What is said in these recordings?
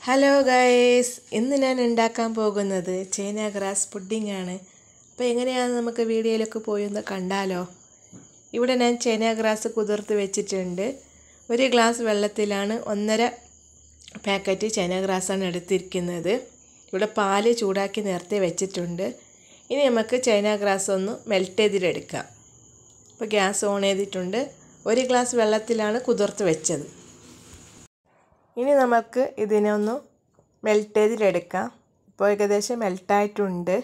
hello guys ഇന്ന് ഞാൻ ഉണ്ടാക്കാൻ പോകുന്നത് ചൈന ഗ്രാസ് പുഡിംഗ് ആണ് അപ്പോൾ എങ്ങനെയാണ് നമുക്ക് വീഡിയോയിലൊക്കെ പോയി ഒന്ന് കണ്ടാലോ ഇവിടെ ഞാൻ ചൈന ഗ്രാസ് കുതിർത്ത് വെച്ചിട്ടുണ്ട് ഒരു ഗ്ലാസ് വെള്ളത്തിലാണ് ഒന്നര പാക്കറ്റ് ചൈന ഗ്രാസാണ് എടുത്തിരിക്കുന്നത് ഇവിടെ പാല് ചൂടാക്കി നേരത്തെ വെച്ചിട്ടുണ്ട് ഇനി നമുക്ക് ചൈന ഗ്രാസ് ഒന്ന് മെൽറ്റ് ചെയ്തിട്ടെടുക്കാം അപ്പോൾ ഗ്യാസ് ഓൺ ചെയ്തിട്ടുണ്ട് ഒരു ഗ്ലാസ് വെള്ളത്തിലാണ് കുതിർത്ത് വെച്ചത് ഇനി നമുക്ക് ഇതിനെ ഒന്ന് മെൽറ്റ് ചെയ്തിട്ടെടുക്കാം ഇപ്പോൾ ഏകദേശം മെൽട്ടായിട്ടുണ്ട്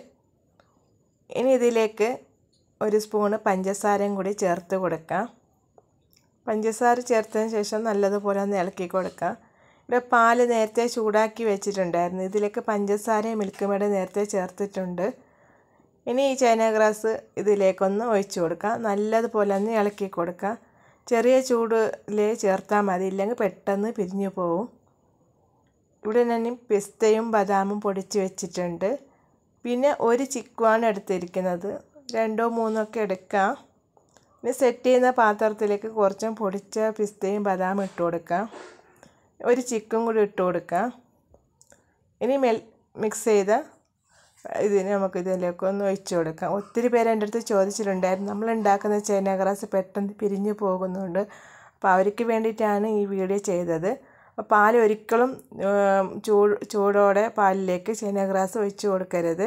ഇനി ഇതിലേക്ക് ഒരു സ്പൂണ് പഞ്ചസാരയും കൂടി ചേർത്ത് കൊടുക്കാം പഞ്ചസാര ചേർത്തതിന് ശേഷം നല്ലതുപോലെ ഒന്ന് ഇളക്കി കൊടുക്കാം ഇവിടെ പാല് നേരത്തെ ചൂടാക്കി വെച്ചിട്ടുണ്ടായിരുന്നു ഇതിലേക്ക് പഞ്ചസാരയും മിൽക്ക് മേഡ് നേരത്തെ ചേർത്തിട്ടുണ്ട് ഇനി ഈ ചൈന ഗ്രാസ് ഇതിലേക്കൊന്ന് ഒഴിച്ചു കൊടുക്കാം നല്ലതുപോലെ ഒന്ന് ഇളക്കി കൊടുക്കാം ചെറിയ ചൂടിൽ ചേർത്താൽ മതി ഇല്ലെങ്കിൽ പെട്ടെന്ന് പിരിഞ്ഞു പോവും ഇവിടെ ഞാൻ പിസ്തയും ബദാമും പൊടിച്ച് വെച്ചിട്ടുണ്ട് പിന്നെ ഒരു ചിക്കുവാണ് എടുത്തിരിക്കുന്നത് രണ്ടോ മൂന്നോ ഒക്കെ എടുക്കാം ഇനി സെറ്റ് ചെയ്യുന്ന പാത്രത്തിലേക്ക് കുറച്ചും പൊടിച്ച പിസ്തയും ബദാമും ഇട്ട് കൊടുക്കാം ഒരു ചിക്കും കൂടി ഇട്ട് കൊടുക്കാം ഇനി മെൽ മിക്സ് ചെയ്ത ഇതിന് നമുക്ക് ഇതിലേക്ക് ഒന്ന് ഒഴിച്ചു കൊടുക്കാം ഒത്തിരി പേര് എൻ്റെ അടുത്ത് ചോദിച്ചിട്ടുണ്ടായിരുന്നു നമ്മൾ ഉണ്ടാക്കുന്ന ചൈന ഗ്രാസ് പെട്ടെന്ന് പിരിഞ്ഞു പോകുന്നുണ്ട് അപ്പോൾ അവർക്ക് വേണ്ടിയിട്ടാണ് ഈ വീഡിയോ ചെയ്തത് അപ്പോൾ പാൽ ഒരിക്കലും ചൂട് ചൂടോടെ പാലിലേക്ക് ചൈന ഗ്രാസ് ഒഴിച്ചു കൊടുക്കരുത്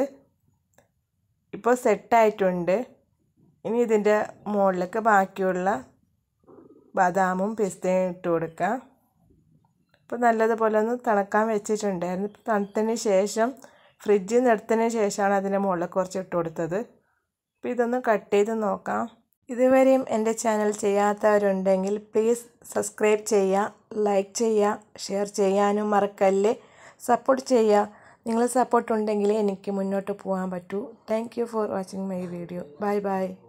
ഇപ്പോൾ സെറ്റായിട്ടുണ്ട് ഇനി ഇതിൻ്റെ മുകളിലേക്ക് ബാക്കിയുള്ള ബദാമും പിസ്തയും ഇട്ട് കൊടുക്കാം ഇപ്പോൾ നല്ലതുപോലെ ഒന്ന് തണുക്കാൻ വെച്ചിട്ടുണ്ടായിരുന്നു തണുത്തതിന് ശേഷം ഫ്രിഡ്ജിൽ നിന്ന് എടുത്തതിന് ശേഷമാണ് അതിൻ്റെ മുകളിൽ കുറച്ച് ഇട്ട് കൊടുത്തത് അപ്പോൾ ഇതൊന്ന് കട്ട് ചെയ്ത് നോക്കാം ഇതുവരെയും എൻ്റെ ചാനൽ ചെയ്യാത്തവരുണ്ടെങ്കിൽ പ്ലീസ് സബ്സ്ക്രൈബ് ചെയ്യുക ലൈക്ക് ചെയ്യുക ഷെയർ ചെയ്യാനും മറക്കല്ലേ സപ്പോർട്ട് ചെയ്യുക നിങ്ങൾ സപ്പോർട്ട് ഉണ്ടെങ്കിൽ എനിക്ക് മുന്നോട്ട് പോകാൻ പറ്റൂ thank you for watching my video bye by